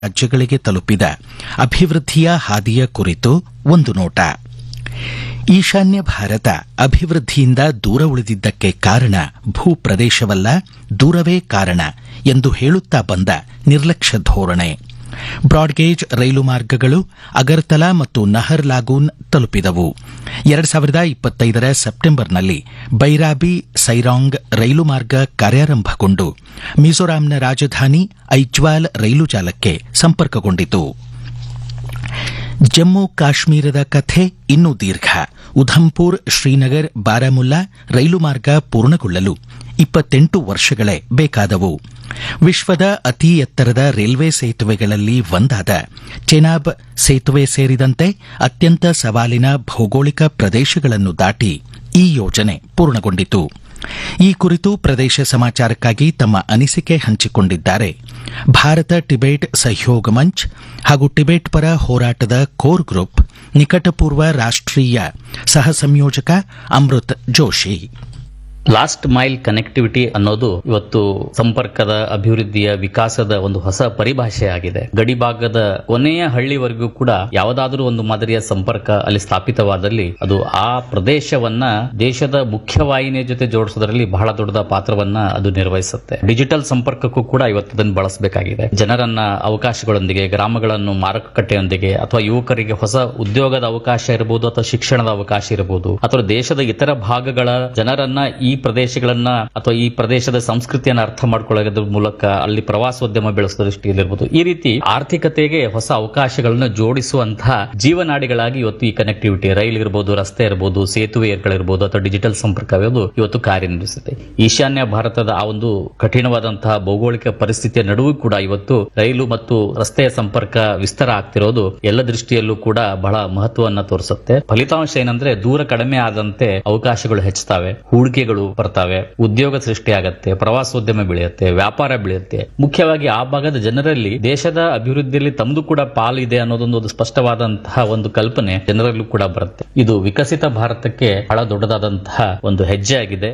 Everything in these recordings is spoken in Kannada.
ರಾಜ್ಯಗಳಿಗೆ ತಲುಪಿದ ಅಭಿವೃದ್ಧಿಯ ಹಾದಿಯ ಕುರಿತು ಒಂದು ನೋಟ ಈಶಾನ್ಯ ಭಾರತ ಅಭಿವೃದ್ಧಿಯಿಂದ ದೂರ ಉಳಿದಿದ್ದಕ್ಕೆ ಕಾರಣ ಭೂಪ್ರದೇಶವಲ್ಲ ದೂರವೇ ಕಾರಣ ಎಂದು ಹೇಳುತ್ತಾ ಬಂದ ನಿರ್ಲಕ್ಷ್ಯ ಧೋರಣೆ ಬ್ರಾಡ್ಗೇಜ್ ರೈಲು ಮಾರ್ಗಗಳು ಅಗರ್ತಲಾ ಮತ್ತು ನಹರ್ ಲಾಗೂನ್ ತಲುಪಿದವು ಎರಡು ಸಾವಿರದ ಇಪ್ಪತ್ತೈದರ ಸೆಪ್ಟೆಂಬರ್ನಲ್ಲಿ ಬೈರಾಬಿ ಸೈರಾಂಗ್ ರೈಲು ಮಾರ್ಗ ಕಾರ್ಯಾರಂಭಗೊಂಡು ಮಿಜೋರಾಂನ ರಾಜಧಾನಿ ಐಜ್ವಾಲ್ ರೈಲು ಜಾಲಕ್ಕೆ ಸಂಪರ್ಕಗೊಂಡಿತು ಜಮ್ಮು ಕಾಶ್ಮೀರದ ಕಥೆ ಇನ್ನೂ ದೀರ್ಘ ಉಧಂಪುರ್ ಶ್ರೀನಗರ್ ಬಾರಾಮುಲ್ಲಾ ರೈಲು ಮಾರ್ಗ ಪೂರ್ಣಗೊಳ್ಳಲು ಇಪ್ಪತ್ತೆಂಟು ವರ್ಷಗಳೇ ಬೇಕಾದವು ವಿಶ್ವದ ಅತಿ ಎತ್ತರದ ರೈಲ್ವೆ ಸೇತುವೆಗಳಲ್ಲಿ ಒಂದಾದ ಚೆನಾಬ್ ಸೇತುವೆ ಸೇರಿದಂತೆ ಅತ್ಯಂತ ಸವಾಲಿನ ಭೌಗೋಳಿಕ ಪ್ರದೇಶಗಳನ್ನು ದಾಟಿ ಈ ಯೋಜನೆ ಪೂರ್ಣಗೊಂಡಿತು ಈ ಕುರಿತು ಪ್ರದೇಶ ಸಮಾಚಾರಕ್ಕಾಗಿ ತಮ್ಮ ಅನಿಸಿಕೆ ಹಂಚಿಕೊಂಡಿದ್ದಾರೆ ಭಾರತ ಟಿಬೆಟ್ ಸಹಯೋಗ ಮಂಚ್ ಹಾಗೂ ಟಿಬೆಟ್ ಪರ ಹೋರಾಟದ ಕೋರ್ ಗ್ರೂಪ್ ನಿಕಟಪೂರ್ವ ರಾಷ್ಟೀಯ ಸಹ ಸಂಯೋಜಕ Amrit Joshi last mile connectivity ಅನ್ನೋದು ಇವತ್ತು ಸಂಪರ್ಕದ ಅಭಿವೃದ್ಧಿಯ ವಿಕಾಸದ ಒಂದು ಹೊಸ ಪರಿಭಾಷೆ ಆಗಿದೆ ಗಡಿ ಭಾಗದ ಕೊನೆಯ ಹಳ್ಳಿವರೆಗೂ ಕೂಡ ಯಾವುದಾದ್ರೂ ಒಂದು ಮಾದರಿಯ ಸಂಪರ್ಕ ಅಲ್ಲಿ ಸ್ಥಾಪಿತವಾದಲ್ಲಿ ಅದು ಆ ಪ್ರದೇಶವನ್ನ ದೇಶದ ಮುಖ್ಯವಾಹಿನಿಯ ಜೊತೆ ಜೋಡಿಸೋದ್ರಲ್ಲಿ ಬಹಳ ದೊಡ್ಡದ ಪಾತ್ರವನ್ನ ಅದು ನಿರ್ವಹಿಸುತ್ತೆ ಡಿಜಿಟಲ್ ಸಂಪರ್ಕಕ್ಕೂ ಕೂಡ ಇವತ್ತು ಅದನ್ನು ಬಳಸಬೇಕಾಗಿದೆ ಜನರನ್ನ ಅವಕಾಶಗಳೊಂದಿಗೆ ಗ್ರಾಮಗಳನ್ನು ಮಾರುಕಟ್ಟೆಯೊಂದಿಗೆ ಅಥವಾ ಯುವಕರಿಗೆ ಹೊಸ ಉದ್ಯೋಗದ ಅವಕಾಶ ಇರಬಹುದು ಅಥವಾ ಶಿಕ್ಷಣದ ಅವಕಾಶ ಇರಬಹುದು ಅಥವಾ ದೇಶದ ಇತರ ಭಾಗಗಳ ಜನರನ್ನ ಈ ಪ್ರದೇಶಗಳನ್ನ ಅಥವಾ ಈ ಪ್ರದೇಶದ ಸಂಸ್ಕೃತಿಯನ್ನು ಅರ್ಥ ಮಾಡ್ಕೊಳ್ಳೋದ್ರ ಮೂಲಕ ಅಲ್ಲಿ ಪ್ರವಾಸೋದ್ಯಮ ಬೆಳೆಸೋ ದೃಷ್ಟಿಯಲ್ಲಿರ್ಬೋದು ಈ ರೀತಿ ಆರ್ಥಿಕತೆಗೆ ಹೊಸ ಅವಕಾಶಗಳನ್ನು ಜೋಡಿಸುವಂತಹ ಜೀವನಾಡಿಗಳಾಗಿ ಇವತ್ತು ಈ ಕನೆಕ್ಟಿವಿಟಿ ರೈಲ್ ಇರಬಹುದು ರಸ್ತೆ ಇರಬಹುದು ಸೇತುವೆಗಳಿರ್ಬೋದು ಅಥವಾ ಡಿಜಿಟಲ್ ಸಂಪರ್ಕ ಇರೋದು ಇವತ್ತು ಕಾರ್ಯನಿರ್ವಹಿಸುತ್ತೆ ಈಶಾನ್ಯ ಭಾರತದ ಆ ಒಂದು ಕಠಿಣವಾದಂತಹ ಭೌಗೋಳಿಕ ಪರಿಸ್ಥಿತಿಯ ನಡುವೆ ಕೂಡ ಇವತ್ತು ರೈಲು ಮತ್ತು ರಸ್ತೆಯ ಸಂಪರ್ಕ ವಿಸ್ತಾರ ಆಗ್ತಿರೋದು ಎಲ್ಲ ದೃಷ್ಟಿಯಲ್ಲೂ ಕೂಡ ಬಹಳ ಮಹತ್ವವನ್ನ ತೋರಿಸುತ್ತೆ ಫಲಿತಾಂಶ ಏನಂದ್ರೆ ದೂರ ಕಡಿಮೆ ಆದಂತೆ ಅವಕಾಶಗಳು ಹೆಚ್ಚುತ್ತವೆ ಹೂಡಿಕೆಗಳು ಬರ್ತಾವೆ ಉದ್ಯೋಗ ಸೃಷ್ಟಿಯಾಗತ್ತೆ ಪ್ರವಾಸೋದ್ಯಮ ಬೆಳೆಯುತ್ತೆ ವ್ಯಾಪಾರ ಬೆಳೆಯುತ್ತೆ ಮುಖ್ಯವಾಗಿ ಆ ಭಾಗದ ಜನರಲ್ಲಿ ದೇಶದ ಅಭಿವೃದ್ಧಿಯಲ್ಲಿ ತಮ್ಮದು ಕೂಡ ಪಾಲಿದೆ ಅನ್ನೋದೊಂದು ಒಂದು ಸ್ಪಷ್ಟವಾದಂತಹ ಒಂದು ಕಲ್ಪನೆ ಜನರಲ್ಲೂ ಕೂಡ ಬರುತ್ತೆ ಇದು ವಿಕಸಿತ ಭಾರತಕ್ಕೆ ಬಹಳ ದೊಡ್ಡದಾದಂತಹ ಒಂದು ಹೆಜ್ಜೆ ಆಗಿದೆ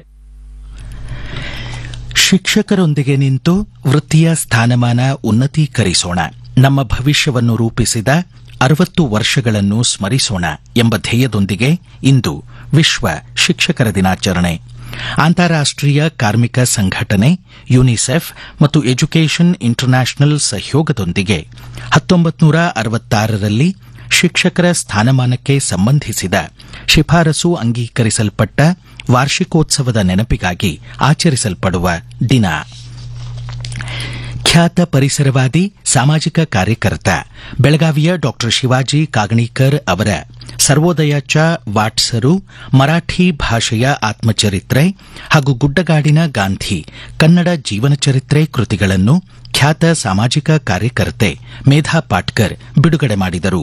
ಶಿಕ್ಷಕರೊಂದಿಗೆ ನಿಂತು ವೃತ್ತಿಯ ಸ್ಥಾನಮಾನ ಉನ್ನತೀಕರಿಸೋಣ ನಮ್ಮ ಭವಿಷ್ಯವನ್ನು ರೂಪಿಸಿದ ಅರವತ್ತು ವರ್ಷಗಳನ್ನು ಸ್ಮರಿಸೋಣ ಎಂಬ ಧ್ಯೇಯದೊಂದಿಗೆ ಇಂದು ವಿಶ್ವ ಶಿಕ್ಷಕರ ದಿನಾಚರಣೆ ಅಂತಾರಾಷ್ಟೀಯ ಕಾರ್ಮಿಕ ಸಂಘಟನೆ ಯುನಿಸೆಫ್ ಮತ್ತು ಎಜುಕೇಷನ್ ಇಂಟರ್ನ್ಯಾಷನಲ್ ಸಹಯೋಗದೊಂದಿಗೆ ಹತ್ತೊಂಬತ್ತು ನೂರ ಅರವತ್ತಾರರಲ್ಲಿ ಶಿಕ್ಷಕರ ಸ್ಥಾನಮಾನಕ್ಕೆ ಸಂಬಂಧಿಸಿದ ಶಿಫಾರಸು ಅಂಗೀಕರಿಸಲ್ಪಟ್ಟ ವಾರ್ಷಿಕೋತ್ಸವದ ನೆನಪಿಗಾಗಿ ಆಚರಿಸಲ್ಪಡುವ ದಿನ ಖ್ಯಾತ ಪರಿಸರವಾದಿ ಸಾಮಾಜಿಕ ಕಾರ್ಯಕರ್ತ ಬೆಳಗಾವಿಯ ಡಾ ಶಿವಾಜಿ ಕಾಗಣೀಕರ್ ಅವರ ಸರ್ವೋದಯ ಚ ವಾಟ್ಸರು ಮರಾಠಿ ಭಾಷೆಯ ಆತ್ಮಚರಿತ್ರೆ ಹಾಗೂ ಗುಡ್ಡಗಾಡಿನ ಗಾಂಧಿ ಕನ್ನಡ ಜೀವನ ಚರಿತ್ರೆ ಕೃತಿಗಳನ್ನು ಖ್ಯಾತ ಸಾಮಾಜಿಕ ಕಾರ್ಯಕರ್ತೆ ಮೇಧಾ ಪಾಟ್ಕರ್ ಬಿಡುಗಡೆ ಮಾಡಿದರು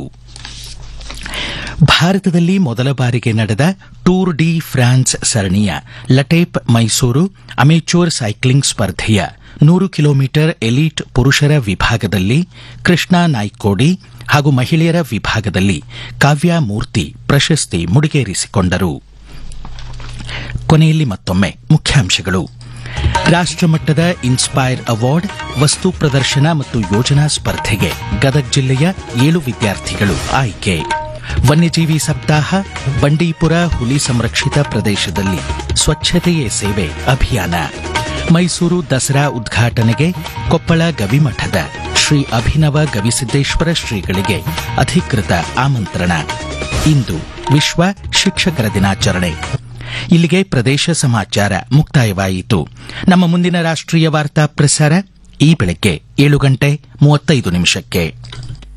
ಭಾರತದಲ್ಲಿ ಮೊದಲ ಬಾರಿಗೆ ನಡೆದ ಟೂರ್ ಡಿ ಫ್ರಾನ್ಸ್ ಸರಣಿಯ ಲಟೇಪ್ ಮೈಸೂರು ಅಮೆಚೂರ್ ಸೈಕ್ಲಿಂಗ್ ಸ್ಪರ್ಧೆಯ ನೂರು ಕಿಲೋಮೀಟರ್ ಎಲೀಟ್ ಪುರುಷರ ವಿಭಾಗದಲ್ಲಿ ಕೃಷ್ಣಾ ನಾಯ್ಕೋಡಿ ಹಾಗೂ ಮಹಿಳೆಯರ ವಿಭಾಗದಲ್ಲಿ ಕಾವ್ಯ ಮೂರ್ತಿ ಪ್ರಶಸ್ತಿ ಮುಡಿಗೇರಿಸಿಕೊಂಡರು ಕೊನೆಯಲ್ಲಿ ಮತ್ತೊಮ್ಮೆ ಮುಖ್ಯಾಂಶಗಳು ರಾಷ್ಟಮಟ್ಟದ ಇನ್ಸ್ಪೈರ್ ಅವಾರ್ಡ್ ವಸ್ತು ಪ್ರದರ್ಶನ ಮತ್ತು ಯೋಜನಾ ಸ್ಪರ್ಧೆಗೆ ಗದಗ ಜಿಲ್ಲೆಯ ಏಳು ವಿದ್ಯಾರ್ಥಿಗಳು ಆಯ್ಕೆ ವನ್ಯಜೀವಿ ಸಪ್ತಾಹ ಬಂಡೀಪುರ ಹುಲಿ ಸಂರಕ್ಷಿತ ಪ್ರದೇಶದಲ್ಲಿ ಸ್ವಚ್ಛತೆಯೇ ಸೇವೆ ಅಭಿಯಾನ ಮೈಸೂರು ದಸರಾ ಉದ್ಘಾಟನೆಗೆ ಕೊಪ್ಪಳ ಗವಿಮಠದ ಶ್ರೀ ಅಭಿನವ ಗವಿಸಿದ್ದೇಶ್ವರ ಶ್ರೀಗಳಿಗೆ ಅಧಿಕೃತ ಆಮಂತ್ರಣ ಇಂದು ವಿಶ್ವ ಶಿಕ್ಷಕರ ದಿನಾಚರಣೆ ಇಲ್ಲಿಗೆ ಪ್ರದೇಶ ಸಮಾಚಾರ ಮುಕ್ತಾಯವಾಯಿತು ನಮ್ಮ ಮುಂದಿನ ರಾಷ್ಟ್ರೀಯ ವಾರ್ತಾ ಪ್ರಸಾರ ಈ ಬೆಳಗ್ಗೆ ಏಳು ಗಂಟೆ ಮೂವತ್ತೈದು ನಿಮಿಷಕ್ಕೆ